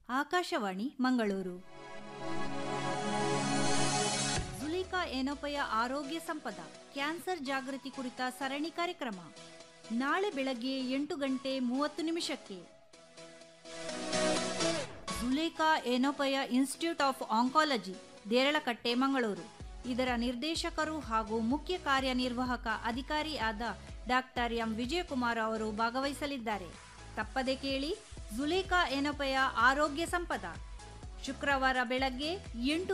ಆಕಾಶವಾಣಿ ಮಂಗಳೂರು ಜುಲೇಖಾ ಏನೋಪಯ ಆರೋಗ್ಯ ಸಂಪದ ಕ್ಯಾನ್ಸರ್ ಜಾಗೃತಿ ಕುರಿತ ಸರಣಿ ಕಾರ್ಯಕ್ರಮ ನಾಳೆ ಬೆಳಗ್ಗೆ ಎಂಟು ಗಂಟೆ ಮೂವತ್ತು ನಿಮಿಷಕ್ಕೆ Zulekha Yenepoya institute of oncology Deralakatte Mangaluru ಇದರ ನಿರ್ದೇಶಕರು ಹಾಗೂ ಮುಖ್ಯ ಕಾರ್ಯನಿರ್ವಾಹಕ ಅಧಿಕಾರಿ ಆದ ಡಾಕ್ಟರ್ ಎಂ ವಿಜಯಕುಮಾರ್ ಅವರು ಭಾಗವಹಿಸಲಿದ್ದಾರೆ ತಪ್ಪದೆ ಕೇಳಿ ಜುಲೇಖಾ ಏನೋಪಯ ಆರೋಗ್ಯ ಸಂಪದ ಶುಕ್ರವಾರ ಬೆಳಗ್ಗೆ ಎಂಟು